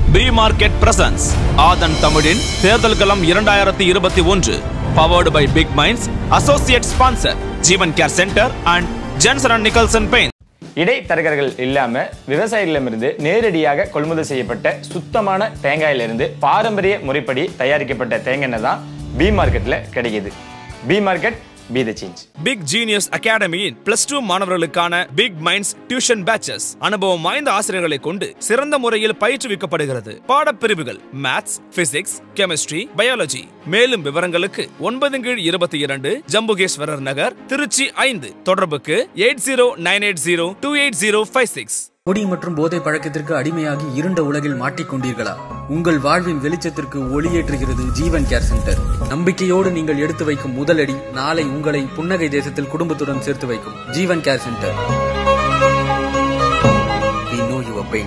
B market presence ஆதன் தமிழின் தேர்தல் களம் இரண்டாயிரத்தி இருபத்தி ஒன்று powered by big minds associate sponsor Jeevan care centre and Jensen and Nicholson paint இடைத்தரகர்கள் இல்லாம விவசாயிகளிடமிருந்து நேரடியாக கொள்முதல் செய்யப்பட்ட சுத்தமான தேங்காயிலிருந்து பாரம்பரிய முறைப்படி தயாரிக்கப்பட்ட தேங்காய் எண்ணெய் தான் பி மார்க்கெட்ல கிடைக்குது B market be the change big genius அகாடமியின் பிளஸ் டூ மாணவர்களுக்கான பிக் மைண்ட்ஸ் டியூஷன் பேச்சஸ் அனுபவம் வாய்ந்த ஆசிரியர்களை கொண்டு சிறந்த முறையில் பயிற்றுவிக்கப்படுகிறது பாடப்பிரிவுகள் மேத்ஸ் பிசிக்ஸ் கெமிஸ்ட்ரி பயாலஜி மேலும் விவரங்களுக்கு ஒன்பது கீழ் இருபத்தி இரண்டு ஜம்புகேஸ்வரர் நகர் திருச்சி ஐந்து தொடர்புக்கு eight zero nine eight zero two eight zero five six குடி மற்றும் போதை பழக்கத்திற்கு அடிமையாகி இருண்ட உலகில் மாட்டிக்கொண்டீர்களா உங்கள் வாழ்வின் வெளிச்சத்திற்கு ஒளியேற்றுகிறது ஜீவன் கேர் சென்டர் நம்பிக்கையோடு நீங்கள் எடுத்து வைக்கும் முதலடி நாளை உங்களை புன்னகை தேசத்தில் குடும்பத்துடன் சேர்த்து வைக்கும் Jeevan care centre We know your pain.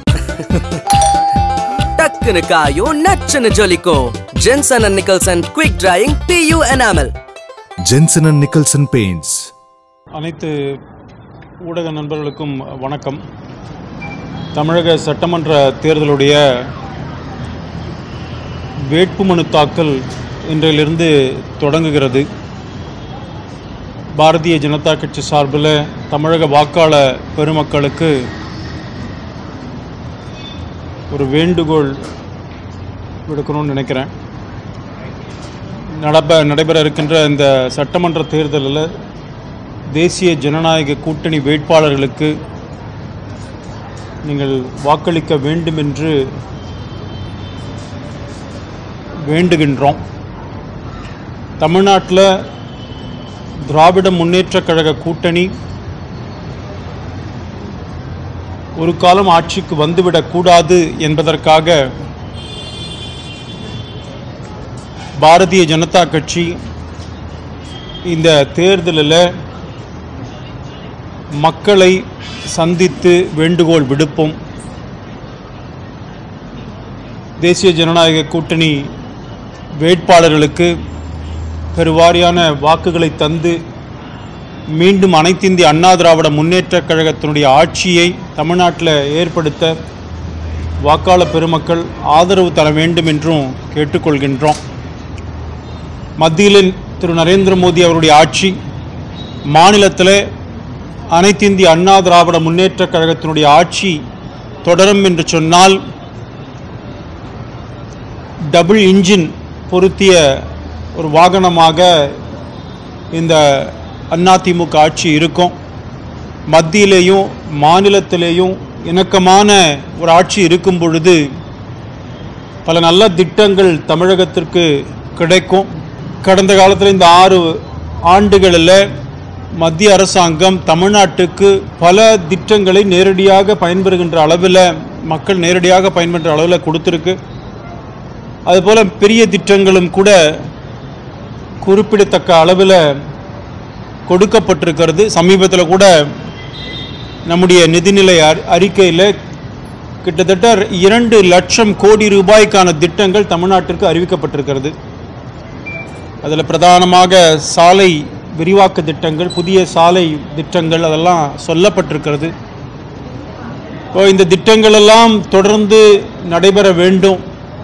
டக்குனு காயும் நச்சுன்னு ஜொலிக்கும் Jensen and Nicholson quick drying PU enamel Jensen and Nicholson Paints. அனைத்து ஊடக நண்பர்களுக்கும் வணக்கம் தமிழக சட்டமன்ற தேர்தலுடைய வேட்புமனு தாக்கல் இன்றையிலிருந்து தொடங்குகிறது பாரதிய ஜனதா கட்சி சார்பில் தமிழக வாக்காள பெருமக்களுக்கு ஒரு வேண்டுகோள் விடுக்கணும்னு நினைக்கிறேன் நடப்ப நடைபெற இருக்கின்ற இந்த சட்டமன்ற தேர்தலில் தேசிய ஜனநாயக கூட்டணி வேட்பாளர்களுக்கு நீங்கள் வாக்களிக்க வேண்டும் என்று வேண்டுகின்றோம் தமிழ்நாட்டில் திராவிட முன்னேற்றக் கழக கூட்டணி ஒரு காலம் ஆட்சிக்கு வந்துவிடக்கூடாது என்பதற்காக பாரதிய ஜனதா கட்சி இந்த தேர்தலில் மக்களை சந்தித்து வேண்டுகோள் விடுப்போம் தேசிய ஜனநாயக கூட்டணி வேட்பாளர்களுக்கு பெருவாரியான வாக்குகளை தந்து மீண்டும் அனைத்திந்திய அண்ணா திராவிட முன்னேற்றக் கழகத்தினுடைய ஆட்சியை தமிழ்நாட்டில் ஏற்படுத்த வாக்காளர் பெருமக்கள் ஆதரவு தர வேண்டும் என்றும் கேட்டுக்கொள்கின்றோம் மத்தியில் திரு நரேந்திர மோடி அவருடைய ஆட்சி மாநிலத்தில் அனைத்திந்திய அண்ணா திராவிட முன்னேற்றக் கழகத்தினுடைய ஆட்சி தொடரும் என்று சொன்னால் டபுள் இன்ஜின் பொருத்திய ஒரு வாகனமாக இந்த அதிமுக ஆட்சி இருக்கும் மத்தியிலேயும் மாநிலத்திலேயும் இணக்கமான ஒரு ஆட்சி இருக்கும் பொழுது பல நல்ல திட்டங்கள் தமிழகத்திற்கு கிடைக்கும் கடந்த காலத்தில் இந்த ஆறு ஆண்டுகளில் மத்திய அரசாங்கம் தமிழ்நாட்டுக்கு பல திட்டங்களை நேரடியாக பயன்பெறுகின்ற அளவில் மக்கள் நேரடியாக பயன்பெறுற அளவில் கொடுத்துருக்கு அதுபோல் பெரிய திட்டங்களும் கூட குறிப்பிடத்தக்க அளவில் கொடுக்கப்பட்டிருக்கிறது சமீபத்தில் கூட நம்முடைய நிதிநிலை அறி- அறிக்கையில் கிட்டத்தட்ட இரண்டு லட்சம் கோடி ரூபாய்க்கான திட்டங்கள் தமிழ்நாட்டிற்கு அறிவிக்கப்பட்டிருக்கிறது அதில் பிரதானமாக சாலை விரிவாக்க திட்டங்கள் புதிய சாலை திட்டங்கள் அதெல்லாம் சொல்லப்பட்டிருக்கிறது இப்போ இந்த திட்டங்கள் எல்லாம் தொடர்ந்து நடைபெற வேண்டும்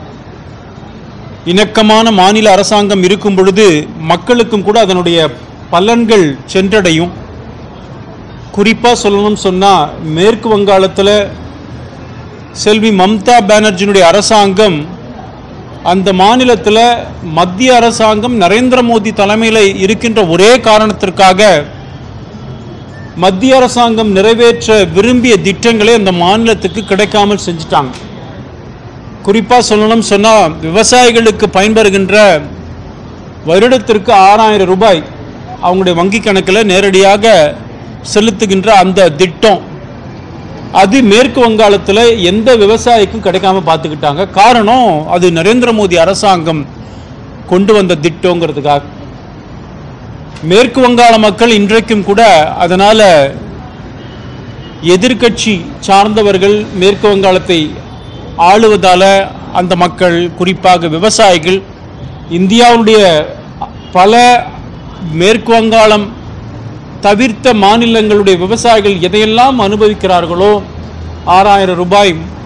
இணக்கமான மாநில அரசாங்கம் இருக்கும் பொழுது மக்களுக்கும் கூட அதனுடைய பலன்கள் சென்றடையும் குறிப்பாக சொல்லணும்னு சொன்னால் மேற்கு வங்காளத்தில் செல்வி மம்தா பானர்ஜியினுடைய அரசாங்கம் அந்த மாநிலத்தில் மத்திய அரசாங்கம் நரேந்திர மோடி தலைமையில் இருக்கின்ற ஒரே காரணத்திற்காக மத்திய அரசாங்கம் நிறைவேற்ற விரும்பிய திட்டங்களை அந்த மாநிலத்துக்கு கிடைக்காமல் செஞ்சுட்டாங்க குறிப்பாக சொல்லணும் சொன்னால் விவசாயிகளுக்கு பயன்பெறுகின்ற வருடத்திற்கு ஆறாயிரம் ரூபாய் அவங்களுடைய வங்கி கணக்கில் நேரடியாக செலுத்துகின்ற அந்த திட்டம் அது மேற்கு வங்காளத்தில் எந்த விவசாயிக்கும் கிடைக்காம பார்த்துக்கிட்டாங்க காரணம் அது நரேந்திர மோடி அரசாங்கம் கொண்டு வந்த திட்டங்கிறதுக்காக மேற்கு வங்காள மக்கள் இன்றைக்கும் கூட அதனால் எதிர்க்கட்சி சார்ந்தவர்கள் மேற்கு வங்காளத்தை ஆளுவதால் அந்த மக்கள் குறிப்பாக விவசாயிகள் இந்தியாவுடைய பல மேற்கு வங்காளம் தவிர்த்த மாநிலங்களுடைய விவசாயிகள் எதையெல்லாம் அனுபவிக்கிறார்களோ ஆறாயிரம் ரூபாய்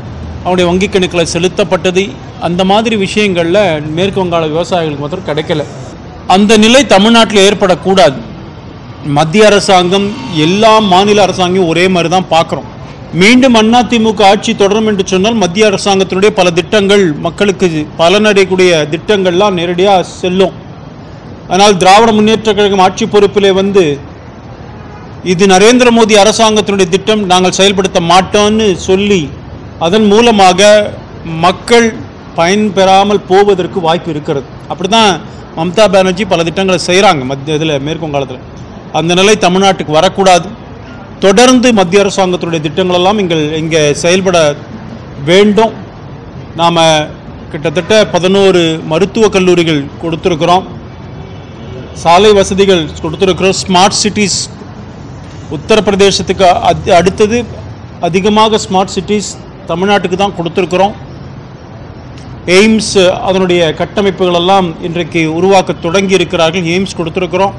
அவனுடைய வங்கி கணக்கில் செலுத்தப்பட்டது அந்த மாதிரி விஷயங்களில் மேற்கு வங்காள விவசாயிகளுக்கு மாத்திரம் கிடைக்கல அந்த நிலை தமிழ்நாட்டில் ஏற்படக்கூடாது மத்திய அரசாங்கம் எல்லா மாநில அரசாங்கம் ஒரே மாதிரி தான் பார்க்குறோம் மீண்டும் அதிமுக ஆட்சி தொடரும் என்று சொன்னால் மத்திய அரசாங்கத்தினுடைய பல திட்டங்கள் மக்களுக்கு பலனடையக்கூடிய திட்டங்கள்லாம் நேரடியாக செல்லும் ஆனால் திராவிட முன்னேற்றக் கழகம் ஆட்சி பொறுப்பிலே வந்து இது நரேந்திர மோடி அரசாங்கத்தினுடைய திட்டம் நாங்கள் செயல்படுத்த மாட்டோம்னு சொல்லி அதன் மூலமாக மக்கள் பயன்பெறாமல் போவதற்கு வாய்ப்பு இருக்கிறது அப்படிதான் மம்தா பானர்ஜி பல திட்டங்களை செய்கிறாங்க மத்திய இதில் மேற்கு வங்காளத்தில் அந்த நிலை தமிழ்நாட்டுக்கு வரக்கூடாது தொடர்ந்து மத்திய அரசாங்கத்தினுடைய திட்டங்கள் எல்லாம் எங்கள் இங்கே செயல்பட வேண்டும் நாம் கிட்டத்தட்ட பதினோரு மருத்துவக் கல்லூரிகள் கொடுத்துருக்குறோம் சாலை வசதிகள் கொடுத்துருக்குறோம் ஸ்மார்ட் சிட்டிஸ் உத்தரப்பிரதேசத்துக்கு அத்- அடுத்தது அதிகமாக ஸ்மார்ட் சிட்டிஸ் தமிழ்நாட்டுக்கு தான் கொடுத்துருக்குறோம் எய்ம்ஸ் அதனுடைய கட்டமைப்புகள் எல்லாம் இன்றைக்கு உருவாக்க தொடங்கி இருக்கிறார்கள் எய்ம்ஸ் கொடுத்துருக்குறோம்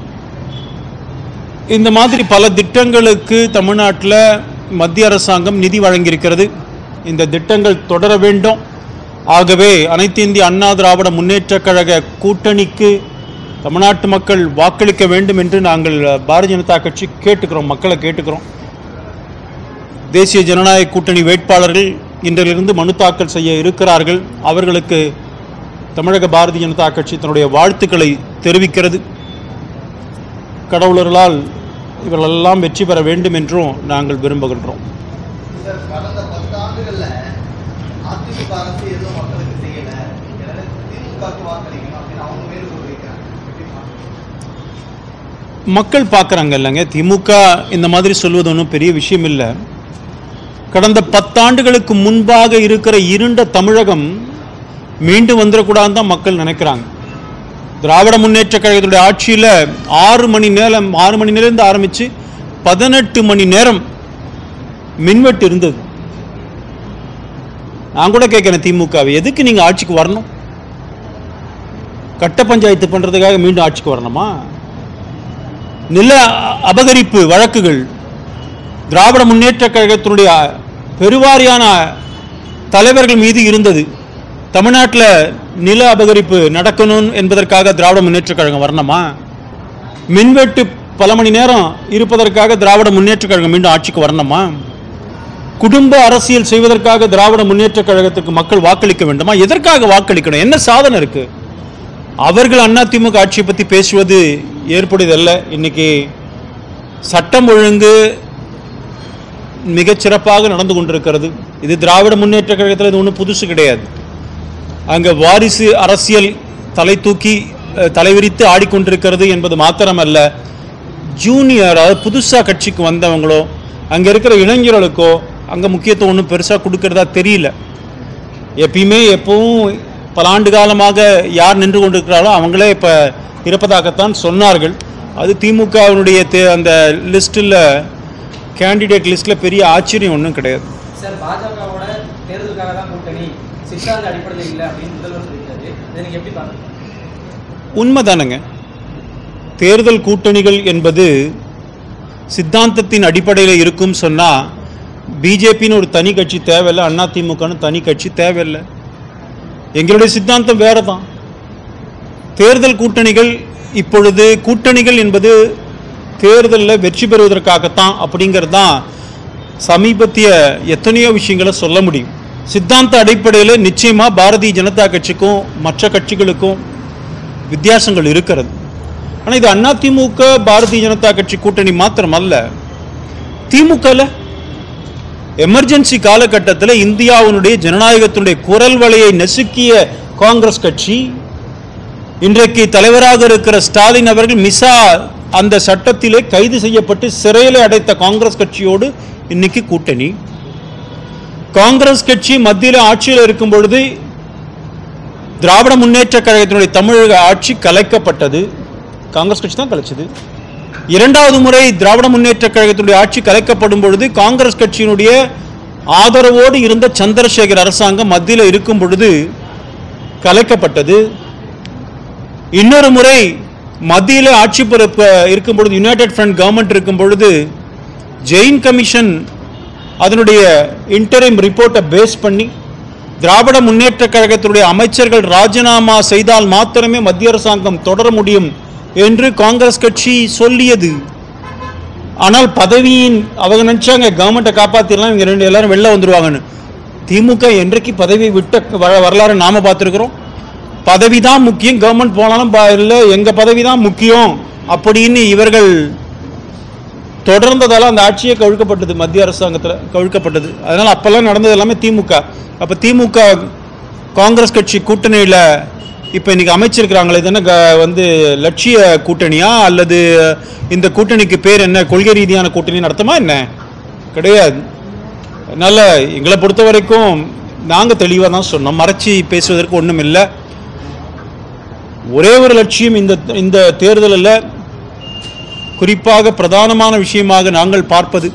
இந்த மாதிரி பல திட்டங்களுக்கு தமிழ்நாட்டில் மத்திய அரசாங்கம் நிதி வழங்கியிருக்கிறது இந்த திட்டங்கள் தொடர வேண்டும் ஆகவே அனைத்து இந்திய அண்ணா திராவிட முன்னேற்றக் கழக கூட்டணிக்கு தமிழ்நாட்டு மக்கள் வாக்களிக்க வேண்டும் என்று நாங்கள் பாரதிய ஜனதா கட்சி கேட்டுக்கிறோம் மக்களை கேட்டுக்கிறோம் தேசிய ஜனநாயக கூட்டணி வேட்பாளர்கள் இன்றிலிருந்து மனு தாக்கல் செய்ய இருக்கிறார்கள் அவர்களுக்கு தமிழக பாரதிய ஜனதா கட்சி தன்னுடைய வாழ்த்துக்களை தெரிவிக்கிறது கடவுளர்களால் இவர்களெல்லாம் வெற்றி பெற வேண்டும் என்றும் நாங்கள் விரும்புகின்றோம் சார் கடந்த பத்தாண்டுகள்ல அதிமுக அரசு எதுவும் மக்களுக்கு செய்யல எனவே திமுகவுக்கு வாக்களிக்கணும் அப்படின்னு அவங்க வேண்டுகோள் வைக்கிறாங்க எப்படி பார்க்கணும்? மக்கள் பார்க்குறாங்க இல்லைங்க திமுக இந்த மாதிரி சொல்வது ஒன்றும் பெரிய விஷயம் இல்லை கடந்த பத்தாண்டுகளுக்கு முன்பாக இருக்கிற இருண்ட தமிழகம் மீண்டும் வந்துடக்கூடாதுன்னு தான் மக்கள் நினைக்கிறாங்க திராவிட முன்னேற்ற கழகத்துடைய ஆட்சியில் ஆறு மணி நேரம் ஆறு மணி நேரம்லேருந்து ஆரம்பித்து பதினெட்டு மணி நேரம் மின்வெட்டு இருந்தது நான் கூட கேட்குறேன் திமுகவை எதுக்கு நீங்கள் ஆட்சிக்கு வரணும் கட்ட பஞ்சாயத்து பண்ணுறதுக்காக மீண்டும் ஆட்சிக்கு வரணுமா நில அபகரிப்பு வழக்குகள் திராவிட முன்னேற்ற கழகத்தினுடைய பெருவாரியான தலைவர்கள் மீது இருந்தது தமிழ்நாட்டில் நில அபகரிப்பு நடக்கணும் என்பதற்காக திராவிட முன்னேற்ற கழகம் வரணுமா மின்வெட்டு பல மணி நேரம் இருப்பதற்காக திராவிட முன்னேற்ற கழகம் மீண்டும் ஆட்சிக்கு வரணுமா குடும்ப அரசியல் செய்வதற்காக திராவிட முன்னேற்ற கழகத்துக்கு மக்கள் வாக்களிக்க வேண்டுமா எதற்காக வாக்களிக்கணும் என்ன சாதனை இருக்கு அவர்கள் அதிமுக ஆட்சியை பற்றி பேசுவது ஏற்புடையதல்ல இன்னைக்கு சட்டம் ஒழுங்கு மிகச் சிறப்பாக நடந்து கொண்டிருக்கிறது இது திராவிட முன்னேற்ற கழகத்தில் இது ஒன்றும் புதுசு கிடையாது அங்கே வாரிசு அரசியல் தலை தூக்கி அஹ், தலைவிரித்து ஆடிக்கொண்டிருக்கிறது என்பது மாத்திரமல்ல ஜூனியர் அதாவது புதுசாக கட்சிக்கு வந்தவங்களோ அங்கே இருக்கிற இளைஞர்களுக்கோ அங்கே முக்கியத்துவம் ஒன்றும் பெருசாக கொடுக்கறதா தெரியல எப்பயுமே எப்பவும் பல ஆண்டு காலமாக யார் நின்று கொண்டிருக்கிறாரோ அவங்களே இப்போ இருப்பதாகத்தான் சொன்னார்கள் அது திமுகவினுடைய தே- அந்த லிஸ்ட்டில் கேண்டிடேட் லிஸ்ட்டில் பெரிய ஆச்சரியம் ஒன்றும் கிடையாது சார் பாஜகவோட தேர்தலுக்காக தான் கூட்டணி சித்தாந்த அடிப்படையில் இல்லை அப்படின்னு முதல்வர் சொல்லியிருக்காரு இதை நீங்க எப்படி பாருங்க உண்மைதானங்க தேர்தல் கூட்டணிகள் என்பது சித்தாந்தத்தின் அடிப்படையில் இருக்கும் சொன்னால் பிஜேபின்னு ஒரு தனி கட்சி தேவையில்லை அதிமுகன்னு தனி கட்சி தேவையில்லை எங்களுடைய சித்தாந்தம் வேற தான் தேர்தல் கூட்டணிகள் இப்பொழுது கூட்டணிகள் என்பது தேர்தலில் வெற்றி பெறுவதற்காகத்தான் அப்படிங்கிறது தான் சமீபத்திய எத்தனையோ விஷயங்களை சொல்ல முடியும் சித்தாந்த அடிப்படையில் நிச்சயமாக பாரதிய ஜனதா கட்சிக்கும் மற்ற கட்சிகளுக்கும் வித்தியாசங்கள் இருக்கிறது ஆனால் இது அதிமுக பாரதிய ஜனதா கட்சி கூட்டணி மாத்திரம் அல்ல திமுகல எமர்ஜென்சி காலகட்டத்தில் இந்தியாவினுடைய ஜனநாயகத்தினுடைய குரல் வலையை நசுக்கிய காங்கிரஸ் கட்சி இன்றைக்கு தலைவராக இருக்கிற ஸ்டாலின் அவர்கள் மிசா அந்த சட்டத்திலே கைது செய்யப்பட்டு சிறையில் அடைத்த காங்கிரஸ் கட்சியோடு இன்னைக்கு கூட்டணி காங்கிரஸ் கட்சி மத்தியில் ஆட்சியில் இருக்கும் பொழுது திராவிட முன்னேற்ற கழகத்தினுடைய தமிழக ஆட்சி கலைக்கப்பட்டது காங்கிரஸ் கட்சி தான் கலைச்சது இரண்டாவது முறை திராவிட முன்னேற்ற கழகத்தினுடைய ஆட்சி கலைக்கப்படும் பொழுது காங்கிரஸ் கட்சியினுடைய ஆதரவோடு இருந்த சந்திரசேகர் அரசாங்கம் மத்தியில் இருக்கும் பொழுது கலைக்கப்பட்டது இன்னொரு முறை மத்தியில் ஆட்சி பொறுப்பு இருக்கும் பொழுது யுனைடெட் ஃப்ரண்ட் கவர்மெண்ட் இருக்கும் பொழுது ஜெயின் கமிஷன் அதனுடைய இன்டரிம் ரிப்போர்ட்டை பேஸ் பண்ணி திராவிட முன்னேற்ற கழகத்தினுடைய அமைச்சர்கள் ராஜினாமா செய்தால் மாத்திரமே மத்திய அரசாங்கம் தொடர முடியும் என்று காங்கிரஸ் கட்சி சொல்லியது ஆனால் பதவியின் அவங்க நினைச்சாங்க கவர்மெண்ட்டை காப்பாத்திடலாம் இவங்க ரெண்டு எல்லாரும் வெளில வந்துருவாங்கன்னு திமுக என்றைக்கு பதவி விட்ட வர- வரலாறு நாம பார்த்துருக்குறோம் பதவி தான் முக்கியம் கவர்மெண்ட் போனாலும் ப- இல்ல எங்க பதவி தான் முக்கியம் அப்படின்னு இவர்கள் தொடர்ந்ததால அந்த ஆட்சியே கவிழ்க்கப்பட்டது மத்திய அரசாங்கத்தில் கவிழ்க்கப்பட்டது அதனால அப்பெல்லாம் நடந்தது எல்லாமே திமுக அப்ப திமுக காங்கிரஸ் கட்சி கூட்டணியில இப்போ இன்னைக்கு அமைச்சிருக்கிறாங்களே இது என்ன க- வந்து லட்சிய கூட்டணியா அல்லது இந்த கூட்டணிக்கு பேர் என்ன கொள்கை ரீதியான கூட்டணின்னு அர்த்தமா என்ன கிடையாது அதனால எங்களை பொறுத்த வரைக்கும் நாங்கள் தெளிவாக தான் சொன்னோம் மறைச்சி பேசுவதற்கு ஒன்றும் இல்லை ஒரே ஒரு லட்சியம் இந்த இந்த தேர்தலில் குறிப்பாக பிரதானமான விஷயமாக நாங்கள் பார்ப்பது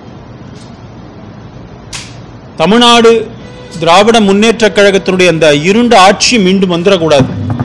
தமிழ்நாடு திராவிட முன்னேற்ற கழகத்தினுடைய அந்த இருண்ட ஆட்சி மீண்டும் வந்துடக்கூடாது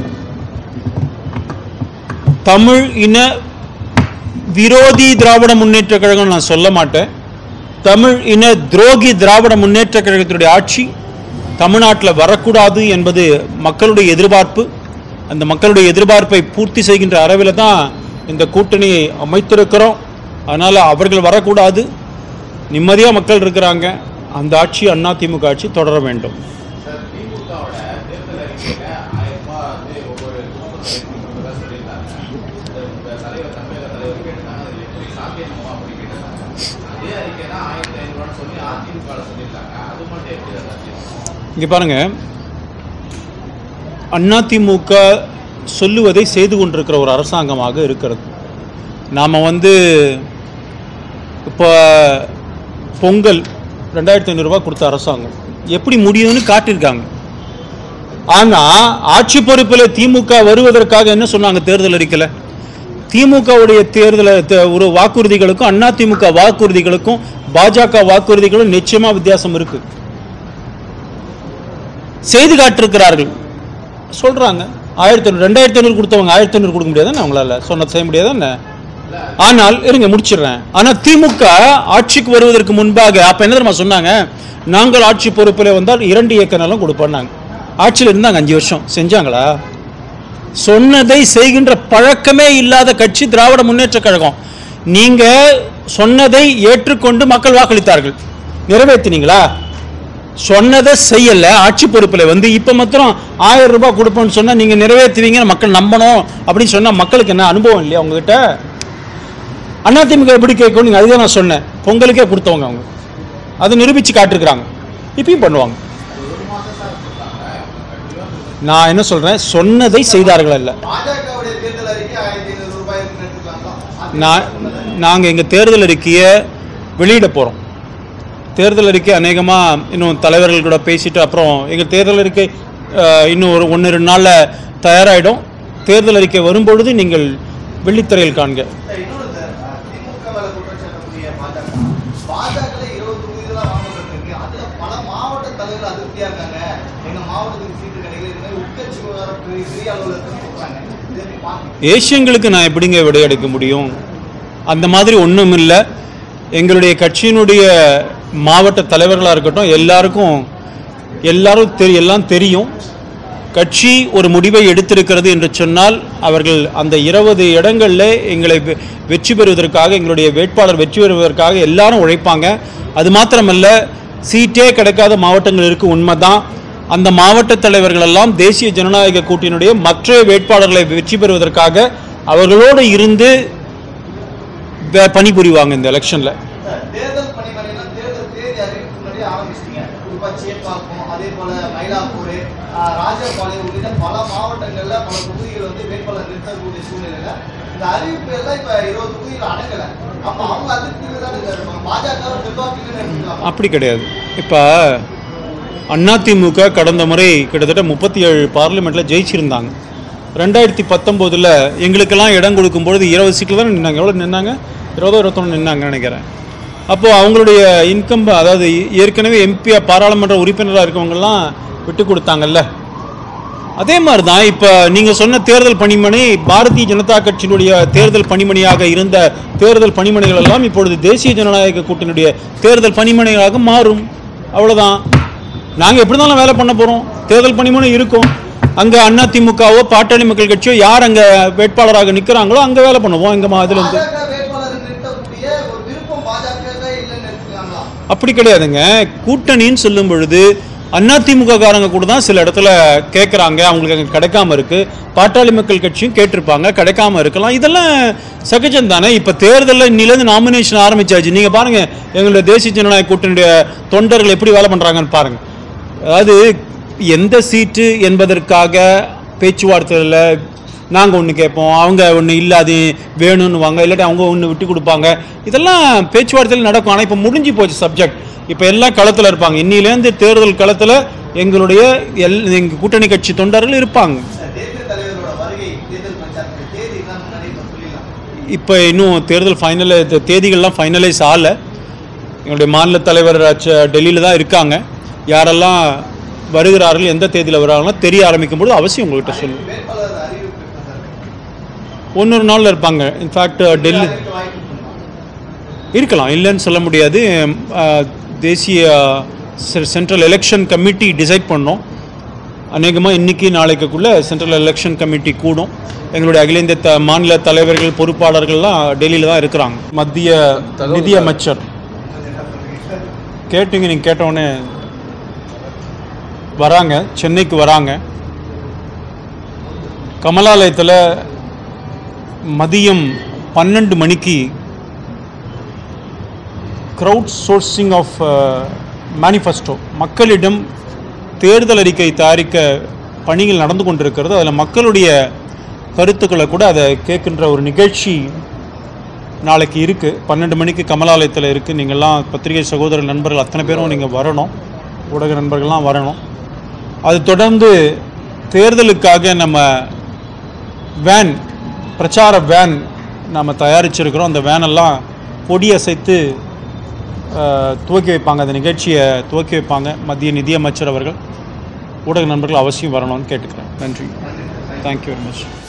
தமிழ் இன விரோதி திராவிட முன்னேற்ற கழகம் நான் சொல்ல மாட்டேன் தமிழ் இன துரோகி திராவிட முன்னேற்ற கழகத்தினுடைய ஆட்சி தமிழ்நாட்டில் வரக்கூடாது என்பது மக்களுடைய எதிர்பார்ப்பு அந்த மக்களுடைய எதிர்பார்ப்பை பூர்த்தி செய்கின்ற அளவில் தான் இந்த கூட்டணியை அமைத்திருக்கிறோம் அதனால் அவர்கள் வரக்கூடாது நிம்மதியாக மக்கள் இருக்கிறாங்க அந்த ஆட்சி அண்ணா திமுக ஆட்சி தொடர வேண்டும் இங்கே பாருங்க அதிமுக சொல்லுவதை செய்து கொண்டிருக்கிற ஒரு அரசாங்கமாக இருக்கிறது நாம் வந்து இப்போ பொங்கல் ரெண்டாயிரத்தி ஐநூறுரூவா கொடுத்த அரசாங்கம் எப்படி முடியும்னு காட்டியிருக்காங்க ஆனால் ஆட்சி பொறுப்பில் திமுக வருவதற்காக என்ன சொன்னாங்க தேர்தல் அறிக்கையில் திமுகவுடைய தேர்தல் தே- ஒரு வாக்குறுதிகளுக்கும் அதிமுக வாக்குறுதிகளுக்கும் பாஜக வாக்குறுதிகளும் நிச்சயமா வித்தியாசம் இருக்கு செய்து காட்டிருக்கிறார்கள் சொல்றாங்க ஆயிரத்தி ஐநூறு ரெண்டாயிரத்தி ஐநூறு கொடுத்தவங்க ஆயிரத்தி ஐநூறு கொடுக்க முடியாதானே அவங்களால சொன்னது செய்ய முடியாதானே ஆனால் இருங்க முடிச்சிடுறேன் ஆனா திமுக ஆட்சிக்கு வருவதற்கு முன்பாக அப்ப என்ன தெரியுமா சொன்னாங்க நாங்கள் ஆட்சி பொறுப்பில் வந்தால் இரண்டு ஏக்கர் நிலம் கொடுப்போம்னாங்க ஆட்சியில் இருந்தாங்க அஞ்சு வருஷம் செஞ்சாங்களா சொன்னதை செய்கின்ற பழக்கமே இல்லாத கட்சி திராவிட முன்னேற்ற கழகம் நீங்க சொன்னதை ஏற்றுக்கொண்டு மக்கள் வாக்களித்தார்கள் நிறைவேற்றினீங்களா சொன்னதை செய்யல ஆட்சி பொறுப்பில் வந்து இப்ப மாத்திரம் ஆயிரம் ரூபாய் கொடுப்போம்னு சொன்னா நீங்க நிறைவேற்றுவீங்கன்னு மக்கள் நம்பணும் அப்படின்னு சொன்னா மக்களுக்கு என்ன அனுபவம் இல்லையா உங்ககிட்ட அதிமுக எப்படி கேட்கும் நீங்க அதுதான் நான் சொன்னேன் பொங்கலுக்கே கொடுத்தவங்க அவங்க அதை நிரூபிச்சு காட்டிருக்கிறாங்க இப்பயும் பண்ணுவாங்க நான் என்ன சொல்றேன் சொன்னதை செய்தார்கள் அல்ல பாஜகவுடைய தேர்தல் அறிக்கை ஆயிரத்தி ஐநூறு ரூபாய் இருக்குன்னு எடுத்துக்கலாம் நான் நாங்கள் எங்கள் தேர்தல் அறிக்கையை வெளியிட போகிறோம் தேர்தல் அறிக்கை அநேகமாக இன்னும் தலைவர்கள் கூட பேசிட்டு அப்புறம் எங்கள் தேர்தல் அறிக்கை அஹ், இன்னும் ஒரு ஒன்று ரெண்டு நாளில் தயாராகிடும் தேர்தல் அறிக்கை வரும்பொழுது நீங்கள் வெள்ளித்திரையில் காண்க சார், இன்னொரு சார் அஹ், திமுக மேல குற்றச்சாட்டக்கூடிய பாஜக பாஜக இருபது தொகுதிகளாக வாங்கப்பட்டிருக்கு அதுல பல மாவட்ட தலைவர்கள் அதிருப்தியா இருக்காங்க எங்க மாவட்டத்துக்கு சீட்டு கிடைக்கல இது மாதிரி உட்கட்சி விவகாரம் பெரிய பெரிய அளவுல இருக்குன்னு சொல்றாங்க இதை எப்படி பார்க்க ஏஷியன்களுக்கு நான் எப்படிங்க விடையெடுக்க முடியும் அந்த மாதிரி ஒன்றும் இல்லை எங்களுடைய கட்சியினுடைய மாவட்ட தலைவர்களாக இருக்கட்டும் எல்லாருக்கும் எல்லாரும் தெரி எல்லாம் தெரியும் கட்சி ஒரு முடிவை எடுத்திருக்கிறது என்று சொன்னால் அவர்கள் அந்த இருபது இடங்களில் எங்களை வெ- வெற்றி பெறுவதற்காக எங்களுடைய வேட்பாளர் வெற்றி பெறுவதற்காக எல்லாரும் உழைப்பாங்க அது மாத்திரமல்ல சீட்டே கிடைக்காத மாவட்டங்கள் இருக்கு உண்மைதான் அந்த மாவட்ட தலைவர்கள் எல்லாம் தேசிய ஜனநாயக கூட்டணியுடைய மற்ற வேட்பாளர்களை வெற்றி பெறுவதற்காக அவர்களோடு இருந்து வே- பணிபுரிவாங்க இந்த எலெக்ஷன்ல சார், தேர்தல் பணிமனைலாம் தேர்தல் தேதி அறிவிப்பு முன்னாடியே ஆரம்பிச்சிட்டீங்க குறிப்பா சேப்பாக்கம் அதே போல மயிலாப்பூர் ஆஹ், ராஜபாளையம் உள்ளிட்ட பல மாவட்டங்கள்ல பல தொகுதிகள் வந்து வேட்பாளர் நிறுத்தக்கூடிய சூழ்நிலையில இந்த அறிவிப்பு எல்லாம் இப்ப இருபது தொகுதிகள் அடங்கல அப்ப அவங்க அதிருப்தியில தான் இருக்காங்க பாஜக செல்வாக்கு எடுத்துக்கலாம் அப்படி கிடையாது இப்போ அதிமுக கடந்த முறை கிட்டத்தட்ட முப்பத்தி ஏழு பார்லிமெண்ட்டில் ஜெயிச்சிருந்தாங்க ரெண்டாயிரத்தி பத்தொம்போதில் எங்களுக்கெல்லாம் இடம் கொடுக்கும்பொழுது இருபது சீட்டில் தான் நின்னாங்க எவ்வளோ நின்னாங்க இருபதோ இருபத்தொன்று நின்னாங்க நினைக்கிறேன் அப்போது அவங்களுடைய இன்கம் அதாவது ஏற்கனவே எம்பியா பாராளுமன்ற உறுப்பினராக இருக்கவங்கெல்லாம் விட்டு கொடுத்தாங்கல்ல அதே மாதிரி தான் இப்போ நீங்கள் சொன்ன தேர்தல் பணிமனை பாரதிய ஜனதா கட்சியினுடைய தேர்தல் பணிமனையாக இருந்த தேர்தல் பணிமனைகள் எல்லாம் இப்பொழுது தேசிய ஜனநாயக கூட்டணியுடைய தேர்தல் பணிமனைகளாக மாறும் அவ்வளோதான் நாங்கள் எப்படி இருந்தாலும் வேலை பண்ண போகிறோம் தேர்தல் பணிமனை இருக்கும் அங்கே அதிமுகவோ பாட்டாளி மக்கள் கட்சியோ யார் அங்கே வேட்பாளராக நிற்கிறாங்களோ அங்கே வேலை பண்ணுவோம் எங்கள் இதில் இருந்து பாஜக வேட்பாளர் நிறுத்தக்கூடிய ஒரு விருப்பம் பாஜக இல்லைன்னு எடுத்துக்கலாங்களா அப்படி கிடையாதுங்க கூட்டணின்னு சொல்லும் பொழுது அதிமுக காரங்க கூட தான் சில இடத்துல கேட்குறாங்க அவங்களுக்கு அங்கே கிடைக்காம இருக்கு பாட்டாளி மக்கள் கட்சியும் கேட்டிருப்பாங்க கிடைக்காம இருக்கலாம் இதெல்லாம் சகஜம் தானே இப்போ தேர்தலில் இன்னிலேருந்து நாமினேஷன் ஆரம்பிச்சாச்சு நீங்கள் பாருங்க எங்களுடைய தேசிய ஜனநாயக கூட்டணியுடைய தொண்டர்கள் எப்படி வேலை பண்ணுறாங்கன்னு பாருங்க அதாவது எந்த சீட்டு என்பதற்காக பேச்சுவார்த்தையில் நாங்கள் ஒன்று கேட்போம் அவங்க ஒன்று இல்லாது வேணும்னுவாங்க இல்லாட்டி அவங்க ஒன்று விட்டு கொடுப்பாங்க இதெல்லாம் பேச்சுவார்த்தையில் நடக்கும் ஆனால் இப்போ முடிஞ்சு போச்சு சப்ஜெக்ட் இப்போ எல்லாம் களத்தில் இருப்பாங்க இன்னிலேருந்து தேர்தல் களத்தில் எங்களுடைய எல் எங்கள் கூட்டணி கட்சி தொண்டர்கள் இருப்பாங்க தேசிய தலைவரோட வருகை தேர்தல் பிரச்சாரத்துக்கு தேதி தான் முன்னாடி இப்ப சொல்லிடலாம் இப்போ இன்னும் தேர்தல் ஃபைனல் தேதிகள்லாம் ஃபைனலைஸ் ஆகலை எங்களுடைய மாநில தலைவர் டெல்லியில் தான் இருக்காங்க யாரெல்லாம் வருகிறார்கள் எந்த தேதியில் வராங்களோ தெரிய ஆரம்பிக்கும் பொழுது அவசியம் உங்கள்கிட்ட சொல்லுவேன் வேட்பாளர் அறிவிப்பு எப்ப சார் ஒன்னொரு நாளில் இருப்பாங்க இன்ஃபேக்ட் டெல்லி அறிவிக்க வாய்ப்பு இருக்குமா? இருக்கலாம் இல்லைன்னு சொல்ல முடியாது அஹ், தேசிய செ- சென்ட்ரல் எலெக்ஷன் கமிட்டி டிசைட் பண்ணோம் அநேகமாக இன்னைக்கு நாளைக்குள்ள சென்ட்ரல் எலெக்ஷன் கமிட்டி கூடும் எங்களுடைய அகில இந்திய த மாநில தலைவர்கள் பொறுப்பாளர்கள்லாம் டெல்லியில் தான் இருக்கிறாங்க மத்திய நிதி அமைச்சர் கேட்டீங்க நீங்கள் கேட்டவுடனே வராங்க சென்னைக்கு வராங்க கமலாலயத்தில் மதியம் பன்னெண்டு மணிக்கு க்ரௌட் சோர்சிங் ஆஃப் மேனிஃபெஸ்டோ மக்களிடம் தேர்தல் அறிக்கை தயாரிக்க பணிகள் நடந்து கொண்டிருக்கிறது அதில் மக்களுடைய கருத்துக்களை கூட அதை கேட்கின்ற ஒரு நிகழ்ச்சி நாளைக்கு இருக்குது பன்னெண்டு மணிக்கு கமலாலயத்தில் இருக்குது நீங்கள்லாம் பத்திரிகை சகோதர நண்பர்கள் அத்தனை பேரும் நீங்கள் வரணும் ஊடக நண்பர்கள்லாம் வரணும் அது தொடர்ந்து தேர்தலுக்காக நம்ம வேன் பிரச்சார வேன் நாம் தயாரிச்சிருக்கிறோம் அந்த வேனெல்லாம் கொடி அசைத்து அஹ், துவக்கி வைப்பாங்க அந்த நிகழ்ச்சியை துவக்கி வைப்பாங்க மத்திய நிதியமைச்சர் அவர்கள் ஊடக நண்பர்கள் அவசியம் வரணும்னு கேட்டுக்கிறேன் நன்றி தேங்க்யூ வெரி மச்